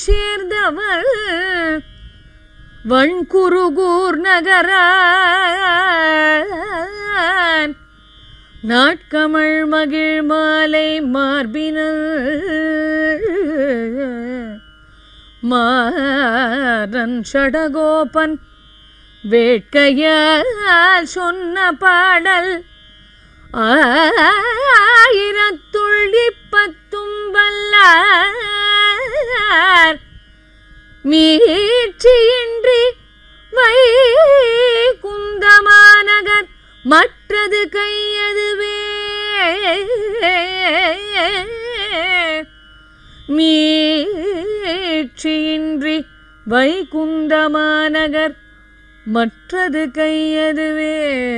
சேர்ந்தவர் வண்குருகூர் நகரான் நாட்கமழ் மகிழ் மாலை மார்பினர் மாறன் ஷடகோபன் வேட்கையால் சொன்ன பாடல் ஆயிரத்துள் இப்பத்தும் வல்லார் மீட்சியின்றி வை குந்தமாநகர் மற்றது கையதுவே மீட்சியின்றி வைகுந்தமாநகர் மற்றது கையதுவே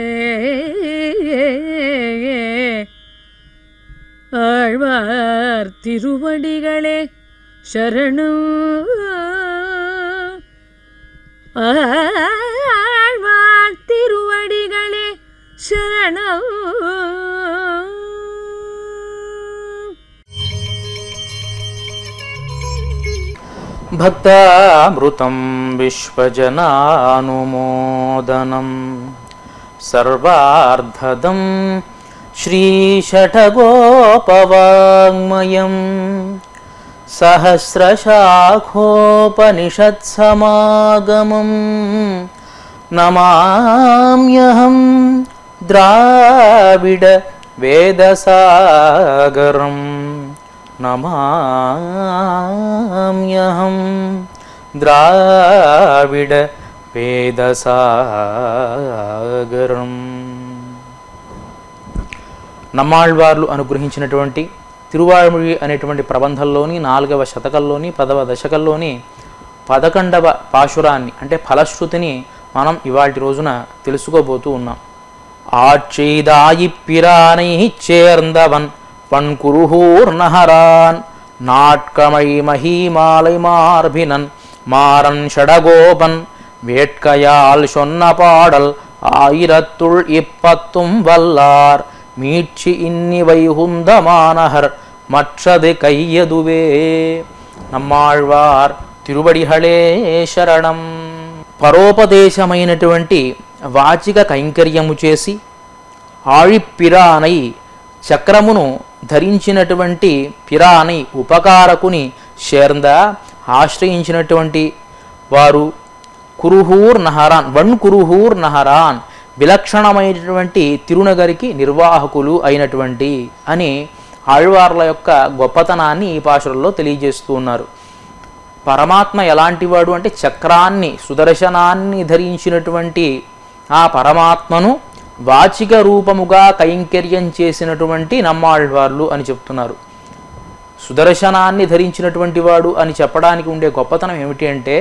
ஆழ்வார் திருவடிகளே சரணம் ஆழ்வார் திருவடிகளே சரணம் భక్తామృతం విశ్వజనానుమోదనం సర్వార్ధదం శ్రీషఠగోపవాङ्మయం సహస్రశాఖోపనిషత్సమాగమం నమామ్యహం ద్రావిడ వేదసాగరం నమామ్యహం ద్రావిడ వేదసాగరం నమ్మాళ్వార్లు అనుగ్రహించినటువంటి తిరువాళ్మొഴി అనేటువంటి ప్రబంధంలోని నాలుగవ శతకంలోని పదవ దశకంలోని పదకొండవ పాశురాన్ని అంటే ఫలశ్రుతిని మనం ఇవాటి రోజున తెలుసుకోబోతూ ఉన్నాం ஆட்செய்தாயி பிரானை சேர்ந்தவன் பண்குருகூர் நகரான் நாட்கமை மகிமாலை மார்பினன் மாறன் ஷடகோபன் வேட்கையால் சொன்ன பாடல் ஆயிரத்துள் இப்பத்தும் வல்லார் மீட்சி இன்னி வைகுந்தமானகர் மற்றது கையதுவே நம்மாழ்వార్ తిరువడిహళే శరణం పరోపదేశమైనటువంటి వాచిక కైంకర్యము చేసి ఆళిప్పిరానై చక్రమును ధరించినటువంటి పిరానై ఉపకారకుని శేర్ంద ఆశ్రయించినటువంటి వారు కురుహూర్ నహరాన్ వన్ కురుహూర్ నహరాన్ విలక్షణమైనటువంటి తిరునగరికి నిర్వాహకులు అయినటువంటి అని ఆళ్వార్ల యొక్క గొప్పతనాన్ని ఈ పాశురంలో తెలియజేస్తూ ఉన్నారు పరమాత్మ ఎలాంటివాడు అంటే చక్రాన్ని సుదర్శనాన్ని ధరించినటువంటి ఆ పరమాత్మను వాచిక రూపముగా కైంకర్యం చేసినటువంటి నమ్మాళ్వార్లు అని చెప్తున్నారు సుదర్శనాన్ని ధరించినటువంటి వాడు అని చెప్పడానికి ఉండే గొప్పతనం ఏమిటి అంటే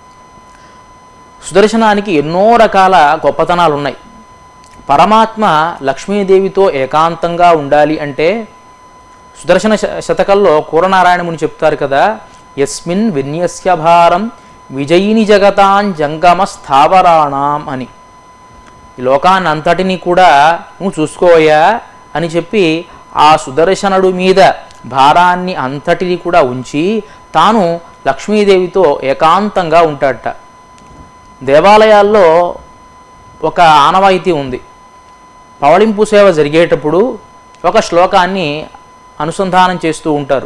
సుదర్శనానికి ఎన్నో రకాల గొప్పతనాలు ఉన్నాయి పరమాత్మ లక్ష్మీదేవితో ఏకాంతంగా ఉండాలి అంటే సుదర్శన శ- శతకంలో కూరనారాయణముని చెప్తారు కదా యస్మిన్ విన్యస్య భారం విజయిని జగతాన్ జంగమ స్థావరాణం అని ఈ లోకాన్ని అంతటినీ కూడా నువ్వు చూసుకోవయ్యా అని చెప్పి ఆ సుదర్శనుడు మీద భారాన్ని అంతటిని కూడా ఉంచి తాను లక్ష్మీదేవితో ఏకాంతంగా ఉంటాడట దేవాలయాల్లో ఒక ఆనవాయితీ ఉంది పవళింపు సేవ జరిగేటప్పుడు ఒక శ్లోకాన్ని అనుసంధానం చేస్తూ ఉంటారు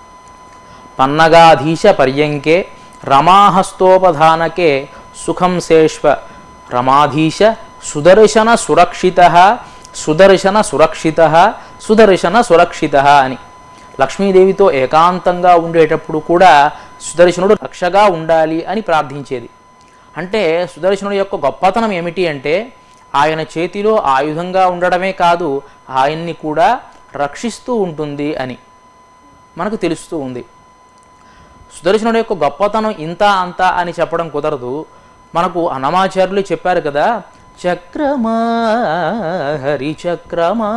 పన్నగాధీశ పర్యంకే రమాహస్తోపధానకే సుఖం శేష్వ రమాధీశ సుదర్శన సురక్షిత సుదర్శన సురక్షిత సుదర్శన సురక్షిత అని లక్ష్మీదేవితో ఏకాంతంగా ఉండేటప్పుడు కూడా సుదర్శనుడు రక్షగా ఉండాలి అని ప్రార్థించేది అంటే సుదర్శనుడు యొక్క గొప్పతనం ఏమిటి అంటే ఆయన చేతిలో ఆయుధంగా ఉండడమే కాదు ఆయన్ని కూడా రక్షిస్తూ ఉంటుంది అని మనకు తెలుస్తూ ఉంది సుదర్శనుడు యొక్క గొప్పతనం ఇంత అంత అని చెప్పడం కుదరదు మనకు అనమాచార్యులు చెప్పారు కదా చక్రమా హరిచక్రమా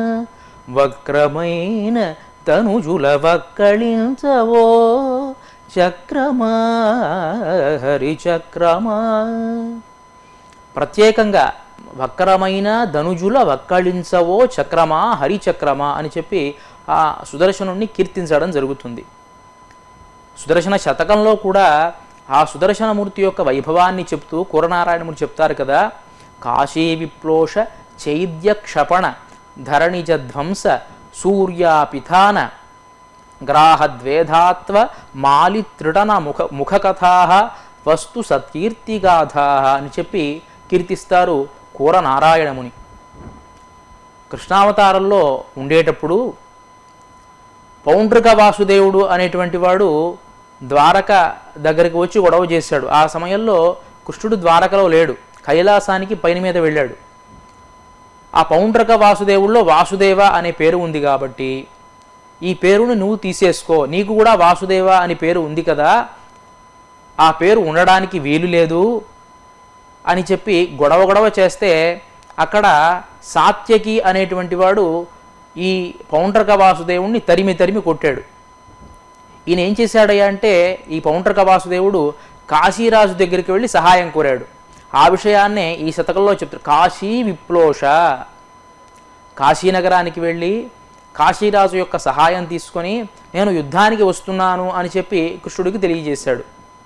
వక్రమైన తనుజుల వక్కళించవో చక్రమా హరిచక్రమా ప్రత్యేకంగా వక్రమైన ధనుజుల వక్కళించవో చక్రమా హరిచక్రమా అని చెప్పి ఆ సుదర్శనుణ్ణి కీర్తించడం జరుగుతుంది సుదర్శన శతకంలో కూడా ఆ సుదర్శనమూర్తి యొక్క వైభవాన్ని చెప్తూ కూరనారాయణమూర్తి చెప్తారు కదా కాశీ విప్లోష చైద్య క్షపణ ధరణిజ ధ్వంస సూర్యాపిథాన గ్రాహద్వేధాత్వ మాలి త్రిటన ముఖ ముఖకథా వస్తు సత్కీర్తిగాథా అని చెప్పి కీర్తిస్తారు కూర నారాయణముని కృష్ణావతారంలో ఉండేటప్పుడు పౌండ్రిక వాసుదేవుడు అనేటువంటి వాడు ద్వారక దగ్గరికి వచ్చి గొడవ చేశాడు ఆ సమయంలో కృష్ణుడు ద్వారకలో లేడు కైలాసానికి పైన మీద వెళ్ళాడు ఆ పౌండ్రక వాసుదేవుల్లో వాసుదేవ అనే పేరు ఉంది కాబట్టి ఈ పేరును నువ్వు తీసేసుకో నీకు కూడా వాసుదేవ అని పేరు ఉంది కదా ఆ పేరు ఉండడానికి వీలు లేదు అని చెప్పి గొడవ గొడవ చేస్తే అక్కడ సాత్యకి అనేటువంటి వాడు ఈ పౌండ్రక వాసుదేవుణ్ణి తరిమి తరిమి కొట్టాడు ఈయన ఏం చేశాడయ్యా అంటే ఈ పౌండ్రక వాసుదేవుడు కాశీరాజు దగ్గరికి వెళ్ళి సహాయం కోరాడు ఆ విషయాన్నే ఈ శతకంలో చెప్తారు కాశీ విప్లోష కాశీనగరానికి వెళ్ళి కాశీరాజు యొక్క సహాయం తీసుకొని నేను యుద్ధానికి వస్తున్నాను అని చెప్పి కృష్ణుడికి తెలియజేశాడు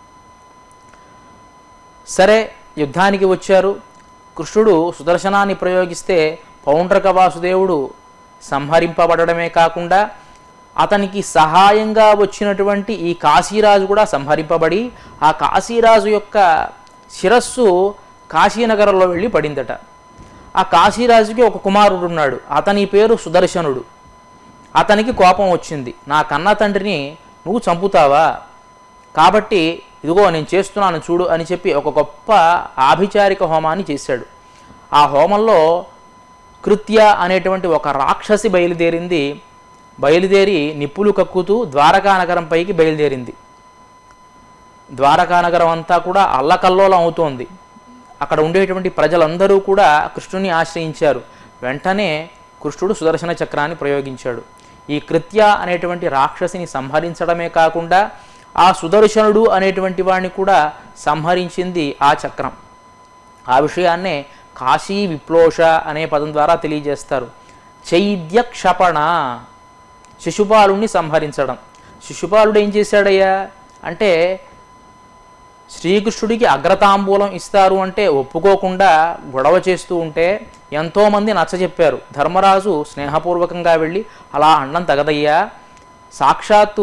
సరే యుద్ధానికి వచ్చారు కృష్ణుడు సుదర్శనాన్ని ప్రయోగిస్తే పౌండ్రక వాసుదేవుడు సంహరింపబడమే కాకుండా అతనికి సహాయంగా వచ్చినటువంటి ఈ కాశీరాజు కూడా సంహరింపబడి ఆ కాశీరాజు యొక్క శిరస్సు కాశీనగరంలో వెళ్ళి పడిందట ఆ కాశీరాజుకి ఒక కుమారుడు ఉన్నాడు అతని పేరు సుదర్శనుడు అతనికి కోపం వచ్చింది నా కన్న తండ్రిని నువ్వు చంపుతావా కాబట్టి ఇదిగో నేను చేస్తున్నాను చూడు అని చెప్పి ఒక గొప్ప ఆభిచారిక హోమాన్ని చేశాడు ఆ హోమంలో కృత్య అనేటువంటి ఒక రాక్షసి బయలుదేరింది బయలుదేరి నిప్పులు కక్కుతూ ద్వారకా నగరం పైకి బయలుదేరింది ద్వారకా నగరం అంతా కూడా అల్లకల్లోలం అవుతోంది అక్కడ ఉండేటువంటి ప్రజలందరూ కూడా కృష్ణుని ఆశ్రయించారు వెంటనే కృష్ణుడు సుదర్శన చక్రాన్ని ప్రయోగించాడు ఈ కృత్య అనేటువంటి రాక్షసిని సంహరించడమే కాకుండా ఆ సుదర్శనుడు అనేటువంటి వాడిని కూడా సంహరించింది ఆ చక్రం ఆ విషయాన్నే కాశీ విప్లోష అనే పదం ద్వారా తెలియజేస్తారు చైద్య క్షపణ శిశుపాలుణ్ణి సంహరించడం శిశుపాలుడు ఏం చేశాడయ్యా అంటే శ్రీకృష్ణుడికి అగ్రతాంబూలం ఇస్తారు అంటే ఒప్పుకోకుండా గొడవ చేస్తూ ఉంటే ఎంతోమంది నచ్చజెప్పారు ధర్మరాజు స్నేహపూర్వకంగా వెళ్ళి అలా అన్నం తగదయ్యా సాక్షాత్తు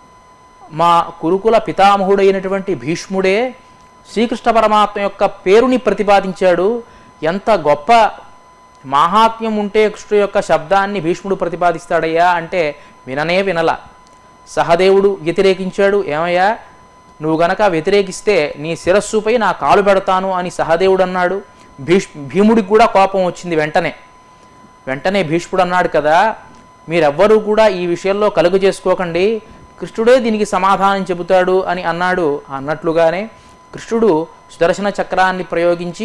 మా కురుకుల పితామహుడైనటువంటి భీష్ముడే శ్రీకృష్ణ పరమాత్మ యొక్క పేరుని ప్రతిపాదించాడు ఎంత గొప్ప మాహాత్మ్యం ఉంటే కృష్ణుడు యొక్క శబ్దాన్ని భీష్ముడు ప్రతిపాదిస్తాడయ్యా అంటే విననే వినల సహదేవుడు వ్యతిరేకించాడు ఏమయ్యా నువ్వు గనక వ్యతిరేకిస్తే నీ శిరస్సుపై నా కాలు పెడతాను అని సహదేవుడు అన్నాడు భీష్ భీముడికి కూడా కోపం వచ్చింది వెంటనే వెంటనే భీష్ముడు అన్నాడు కదా మీరెవ్వరూ కూడా ఈ విషయంలో కలుగు చేసుకోకండి కృష్ణుడే దీనికి సమాధానం చెబుతాడు అని అన్నాడు అన్నట్లుగానే కృష్ణుడు సుదర్శన చక్రాన్ని ప్రయోగించి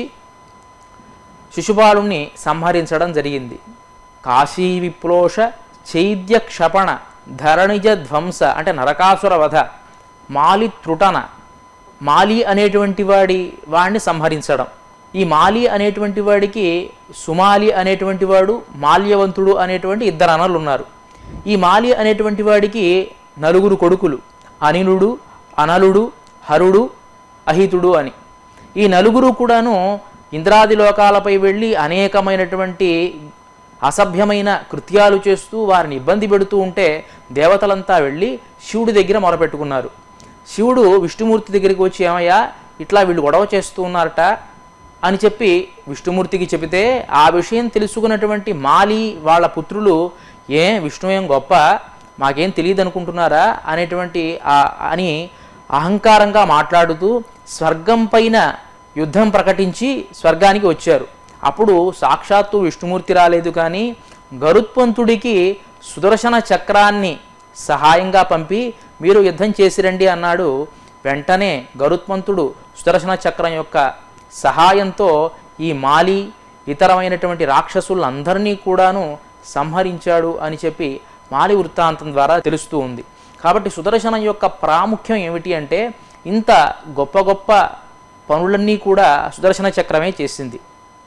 శిశుపాలుణ్ణి సంహరించడం జరిగింది కాశీ విప్లోష చైద్య క్షపణ ధరణిజ ధ్వంస అంటే నరకాసుర వధ మాలి త్రుటన మాలి అనేటువంటి వాడి వాడిని సంహరించడం ఈ మాలి అనేటువంటి వాడికి సుమాలి అనేటువంటి వాడు మాల్యవంతుడు అనేటువంటి ఇద్దరు అనలు ఉన్నారు ఈ మాలి అనేటువంటి వాడికి నలుగురు కొడుకులు అనిలుడు అనలుడు హరుడు అహితుడు అని ఈ నలుగురు కూడాను ఇంద్రాది లోకాలపై వెళ్ళి అనేకమైనటువంటి అసభ్యమైన కృత్యాలు చేస్తూ వారిని ఇబ్బంది పెడుతూ ఉంటే దేవతలంతా వెళ్ళి శివుడి దగ్గర మొరపెట్టుకున్నారు శివుడు విష్ణుమూర్తి దగ్గరికి వచ్చి ఏమయ్యా ఇట్లా వీళ్ళు గొడవ చేస్తూ ఉన్నారట అని చెప్పి విష్ణుమూర్తికి చెబితే ఆ విషయం తెలుసుకున్నటువంటి మాలి వాళ్ళ పుత్రులు ఏ విష్ణు ఏం గొప్ప మాకేం తెలియదు అనుకుంటున్నారా అనేటువంటి ఆ- అని అహంకారంగా మాట్లాడుతూ స్వర్గం పైన యుద్ధం ప్రకటించి స్వర్గానికి వచ్చారు అప్పుడు సాక్షాత్తు విష్ణుమూర్తి రాలేదు కానీ గరుత్పంతుడికి సుదర్శన చక్రాన్ని సహాయంగా పంపి మీరు యుద్ధం చేసిరండి అన్నాడు వెంటనే గరుత్మంతుడు సుదర్శన చక్రం యొక్క సహాయంతో ఈ మాలి ఇతరమైనటువంటి రాక్షసులందరినీ కూడాను సంహరించాడు అని చెప్పి మాలి వృత్తాంతం ద్వారా తెలుస్తూ ఉంది కాబట్టి సుదర్శనం యొక్క ప్రాముఖ్యం ఏమిటి అంటే ఇంత గొప్ప గొప్ప పనులన్నీ కూడా సుదర్శన చక్రమే చేసింది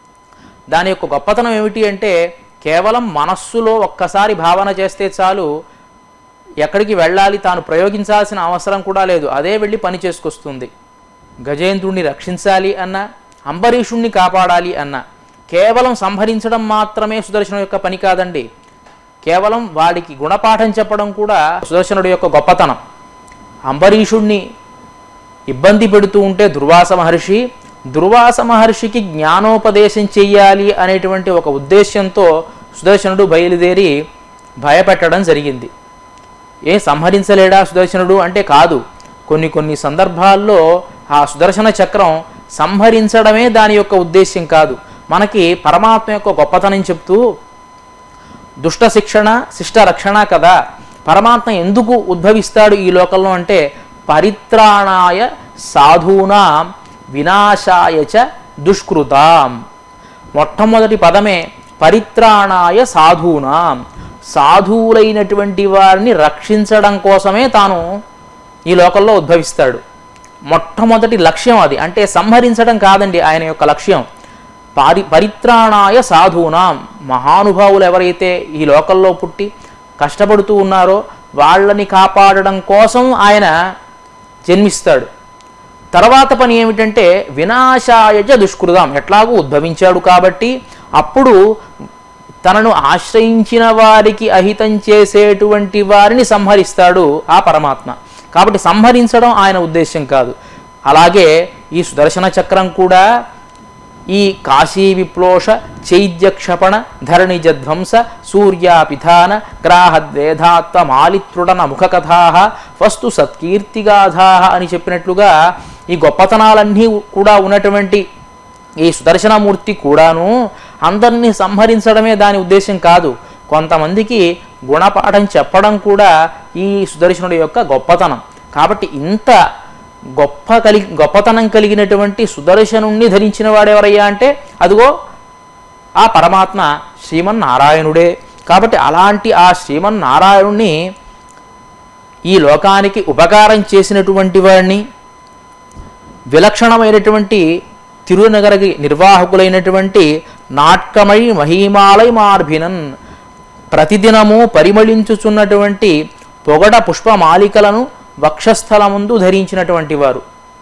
దాని యొక్క గొప్పతనం ఏమిటి అంటే కేవలం మనస్సులో ఒక్కసారి భావన చేస్తే చాలు ఎక్కడికి వెళ్ళాలి తాను ప్రయోగించాల్సిన అవసరం కూడా లేదు అదే వెళ్ళి పని చేసుకొస్తుంది గజేంద్రుణ్ణి రక్షించాలి అన్న అంబరీషుణ్ణి కాపాడాలి అన్న కేవలం సంహరించడం మాత్రమే సుదర్శనం యొక్క పని కాదండి కేవలం వాడికి గుణపాఠం చెప్పడం కూడా సుదర్శనుడి యొక్క గొప్పతనం అంబరీషుణ్ణి ఇబ్బంది పెడుతూ ఉంటే దుర్వాస మహర్షి దుర్వాస మహర్షికి జ్ఞానోపదేశం చెయ్యాలి అనేటువంటి ఒక ఉద్దేశ్యంతో సుదర్శనుడు బయలుదేరి భయపెట్టడం జరిగింది ఏ సంహరించలేడా సుదర్శనుడు అంటే కాదు కొన్ని కొన్ని సందర్భాల్లో ఆ సుదర్శన చక్రం సంహరించడమే దాని యొక్క ఉద్దేశ్యం కాదు మనకి పరమాత్మ యొక్క గొప్పతనం చెప్తూ దుష్ట శిక్షణ శిష్ట రక్షణ కదా పరమాత్మ ఎందుకు ఉద్భవిస్తాడు ఈ లోకంలో అంటే పరిత్రాణాయ సాధూనాం వినాశాయ చ దుష్కృతాం మొట్టమొదటి పదమే పరిత్రాణాయ సాధూనాం సాధువులైనటువంటి వారిని రక్షించడం కోసమే తాను ఈ లోకంలో ఉద్భవిస్తాడు మొట్టమొదటి లక్ష్యం అది అంటే సంహరించడం కాదండి ఆయన యొక్క లక్ష్యం పారి పరిత్రాణాయ సాధూనాం మహానుభావులు ఎవరైతే ఈ లోకంలో పుట్టి కష్టపడుతూ ఉన్నారో వాళ్ళని కాపాడడం కోసం ఆయన జన్మిస్తాడు తర్వాత పని ఏమిటంటే వినాశాయజ దుష్కృతం ఎట్లాగూ ఉద్భవించాడు కాబట్టి అప్పుడు తనను ఆశ్రయించిన వారికి అహితం చేసేటువంటి వారిని సంహరిస్తాడు ఆ పరమాత్మ కాబట్టి సంహరించడం ఆయన ఉద్దేశం కాదు అలాగే ఈ సుదర్శన చక్రం కూడా ఈ కాశీ విప్లోష చైద్యక్షపణ ధరణిజధ్వంస సూర్యాపిధాన గ్రాహద్వేధాత్వ మాలిత్రుడన ముఖకథా వస్తు సత్కీర్తిగాథా అని చెప్పినట్లుగా ఈ గొప్పతనాలన్నీ కూడా ఉన్నటువంటి ఈ సుదర్శనమూర్తి కూడాను అందరినీ సంహరించడమే దాని ఉద్దేశం కాదు కొంతమందికి గుణపాఠం చెప్పడం కూడా ఈ సుదర్శనుడి యొక్క గొప్పతనం కాబట్టి ఇంత గొప్ప కలిగి గొప్పతనం కలిగినటువంటి సుదర్శనుణ్ణి ధరించిన వాడెవరయ్యా అంటే అదిగో ఆ పరమాత్మ శ్రీమన్నారాయణుడే కాబట్టి అలాంటి ఆ శ్రీమన్నారాయణుణ్ణి ఈ లోకానికి ఉపకారం చేసినటువంటి వాడిని విలక్షణమైనటువంటి తిరునగరకి నిర్వాహకులైనటువంటి నాట్కమై మహిమాలై మార్భినన్ ప్రతిదినము పరిమళించుచున్నటువంటి పొగడ పుష్పమాలికలను వక్షస్థలముందు ధరించినటువంటి వారు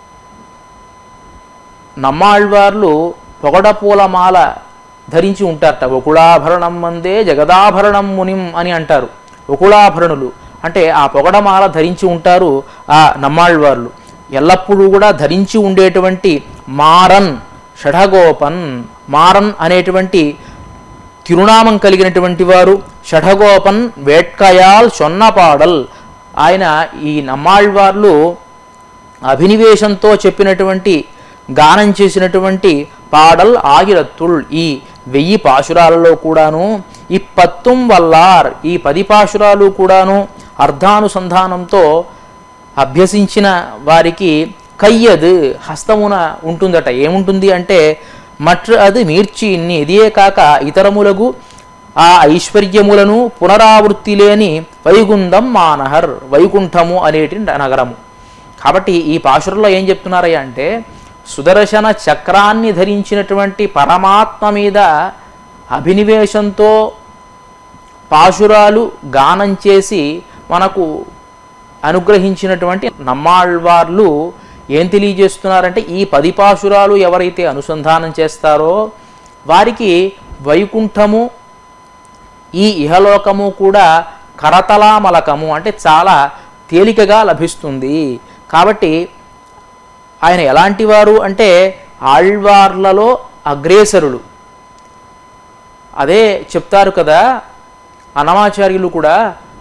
నమ్మాళ్వార్లు పొగడ పూలమాల ధరించి ఉంటారట ఒకుళాభరణం మందే జగదాభరణం మునిం అని అంటారు ఒకుళాభరణులు అంటే ఆ పొగడమాల ధరించి ఉంటారు ఆ నమ్మాళ్వార్లు ఎల్లప్పుడూ కూడా ధరించి ఉండేటువంటి మారన్ షఢగోపన్ మారన్ అనేటువంటి తిరునామం కలిగినటువంటి వారు షఢగోపన్ వేట్కయాల్ సొన్నపాడల్ ఆయన ఈ నమ్మాళ్వార్లు అభినివేశంతో చెప్పినటువంటి గానం చేసినటువంటి పాడల్ ఆగిరత్తుల్ ఈ వెయ్యి పాశురాలలో కూడాను ఈ పత్తుం వల్లార్ ఈ పది పాశురాలు కూడాను అర్ధానుసంధానంతో అభ్యసించిన వారికి కయ్యదు హస్తమున ఉంటుందట ఏముంటుంది అంటే మట్ర అది మీర్చి ఇన్ని ఇదే కాక ఇతరములకు ఆ ఐశ్వర్యములను పునరావృత్తి లేని వైగుంధం మానహర్ వైకుంఠము అనేటి నగరము కాబట్టి ఈ పాశురంలో ఏం చెప్తున్నారయ్యా అంటే సుదర్శన చక్రాన్ని ధరించినటువంటి పరమాత్మ మీద అభినివేశంతో పాశురాలు గానం చేసి మనకు అనుగ్రహించినటువంటి నమ్మాళ్వార్లు ఏం తెలియజేస్తున్నారంటే ఈ పది పాశురాలు ఎవరైతే అనుసంధానం చేస్తారో వారికి వైకుంఠము ఈ ఇహలోకము కూడా కరతలామలకము అంటే చాలా తేలికగా లభిస్తుంది కాబట్టి ఆయన ఎలాంటి వారు అంటే ఆళ్వార్లలో అగ్రేసరులు అదే చెప్తారు కదా అనమాచార్యులు కూడా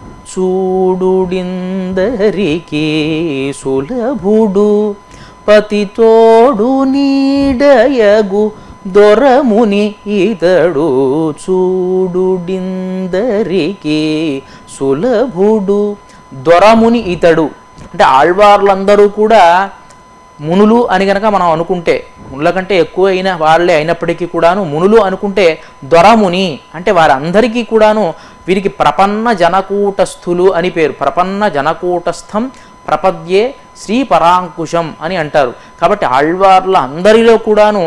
చూడుడిందరికి సులభుడు పతితోడు నీడయగు దొరముని ఇతడు చూడుడిందరికి సులభుడు దొరముని ఇతడు అంటే ఆళ్వార్లందరూ కూడా మునులు అని గనక మనం అనుకుంటే మునుల కంటే ఎక్కువ అయిన వాళ్ళే అయినప్పటికీ కూడాను మునులు అనుకుంటే దొరముని అంటే వారందరికీ కూడాను వీరికి ప్రపన్న జనకూటస్థులు అని పేరు ప్రపన్న జనకూటస్థం ప్రపద్యే శ్రీ పరాంకుశం అని అంటారు కాబట్టి ఆళ్వార్ల అందరిలో కూడాను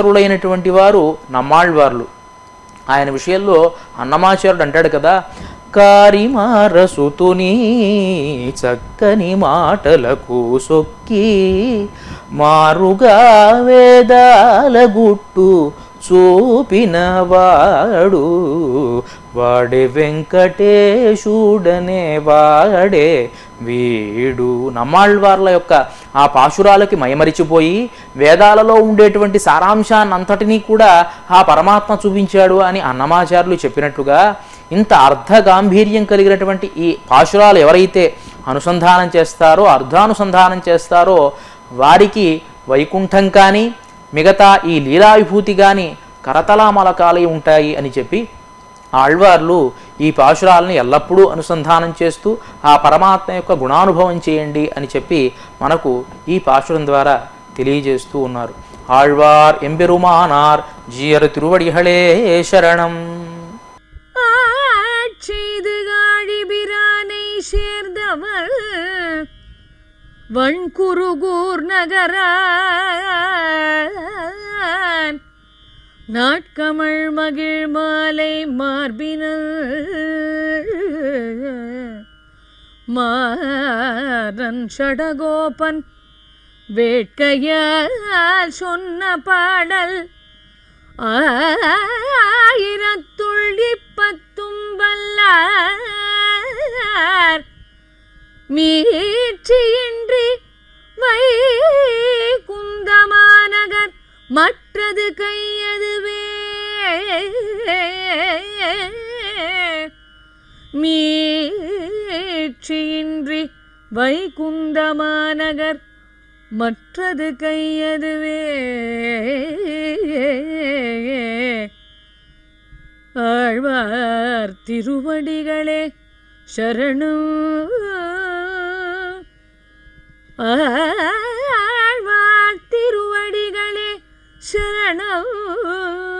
అగ్రేసరులైనటువంటి వారు నమ్మాళ్వార్లు ఆయన విషయంలో అన్నమాచార్యుడు అంటాడు కదా కారిమారసుతుని చక్కని మాటలకు సొక్కి మారుగా వేదాల గుట్టు చూపిన వాడు వాడే వెంకటేశుడనే వాడే వీడు నమ్మాళ్ళవార్ల యొక్క ఆ పాశురాలకి మయమరిచిపోయి వేదాలలో ఉండేటువంటి సారాంశాన్ని అంతటినీ కూడా ఆ పరమాత్మ చూపించాడు అని అన్నమాచార్యులు చెప్పినట్టుగా ఇంత అర్ధ గాంభీర్యం కలిగినటువంటి ఈ పాశురాలు ఎవరైతే అనుసంధానం చేస్తారో అర్ధానుసంధానం చేస్తారో వారికి వైకుంఠం కానీ మిగతా ఈ లీలా విభూతి కానీ కరతలామలకాలై ఉంటాయి అని చెప్పి ఆళ్వార్లు ఈ పాశురాలని ఎల్లప్పుడూ అనుసంధానం చేస్తూ ఆ పరమాత్మ యొక్క గుణానుభవం చేయండి అని చెప్పి మనకు ఈ పాశురం ద్వారా తెలియజేస్తూ ఉన్నారు ఆళ్వార్ ఎంబెరుమానార్ జీయర్ తిరువడిహళే శరణం ஆட்செய்து காழிபிரானை சேர்ந்தவர் வன்குருகூர் நகரான் நாட்கமழ் மகிழ் மாலை மார்பினர் மாறன் ஷடகோபன் வேட்கையால் சொன்ன பாடல் ஆயிரத்துள் இப்பத்தும் வல்லார் மீட்சியின்றி வை குந்தமாநகர் மற்றது கையதுவே மீட்சியின்றி வைகுந்தமாநகர் மற்றது கையதுவே ஆழ்வார் திருவடிகளே சரணம் ஆழ்வார் திருவடிகளே சரணம்